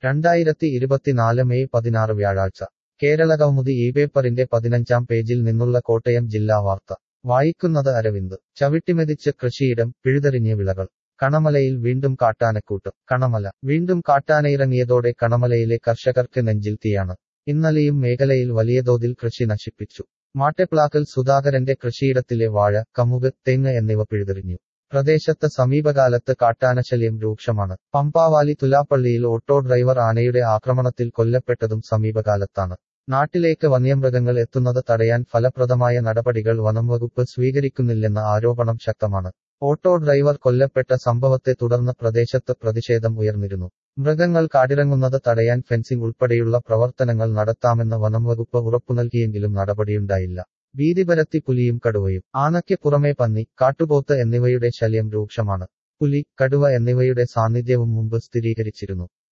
രണ്ടായിരത്തി ഇരുപത്തിനാല് മെയ് പതിനാറ് വ്യാഴാഴ്ച കേരളകൗമുദി ഈ പേപ്പറിന്റെ പതിനഞ്ചാം പേജിൽ നിന്നുള്ള കോട്ടയം ജില്ലാ വാർത്ത വായിക്കുന്നത് അരവിന്ദ് ചവിട്ടിമെതിച്ച് കൃഷിയിടം പിഴുതെറിഞ്ഞ് വിളകൾ കണമലയിൽ വീണ്ടും കാട്ടാനക്കൂട്ടം കണമല വീണ്ടും കാട്ടാനയിറങ്ങിയതോടെ കണമലയിലെ കർഷകർക്ക് നെഞ്ചിൽ തീയാണ് ഇന്നലെയും മേഖലയിൽ വലിയ തോതിൽ കൃഷി നശിപ്പിച്ചു മാട്ടെപ്ലാക്കൽ സുധാകരന്റെ കൃഷിയിടത്തിലെ വാഴ കമുക് തെങ്ങ് എന്നിവ പിഴുതെറിഞ്ഞു പ്രദേശത്ത് സമീപകാലത്ത് കാട്ടാനശല്യം രൂക്ഷമാണ് പമ്പാവാലി തുലാപ്പള്ളിയിൽ ഓട്ടോ ഡ്രൈവർ ആനയുടെ ആക്രമണത്തിൽ കൊല്ലപ്പെട്ടതും സമീപകാലത്താണ് നാട്ടിലേക്ക് വന്യമൃഗങ്ങൾ എത്തുന്നത് തടയാൻ ഫലപ്രദമായ നടപടികൾ വനംവകുപ്പ് സ്വീകരിക്കുന്നില്ലെന്ന ആരോപണം ശക്തമാണ് ഓട്ടോ ഡ്രൈവർ കൊല്ലപ്പെട്ട സംഭവത്തെ തുടർന്ന് പ്രദേശത്ത് പ്രതിഷേധം ഉയർന്നിരുന്നു മൃഗങ്ങൾ കാടിറങ്ങുന്നത് തടയാൻ ഫെൻസിംഗ് ഉൾപ്പെടെയുള്ള പ്രവർത്തനങ്ങൾ നടത്താമെന്ന് വനംവകുപ്പ് ഉറപ്പു നൽകിയെങ്കിലും നടപടിയുണ്ടായില്ല ഭീതി പരത്തി പുലിയും കടുവയും ആനയ്ക്ക് പുറമെ പന്നി കാട്ടുപോത്ത് എന്നിവയുടെ ശല്യം രൂക്ഷമാണ് പുലി കടുവ എന്നിവയുടെ സാന്നിധ്യവും മുമ്പ് സ്ഥിരീകരിച്ചിരുന്നു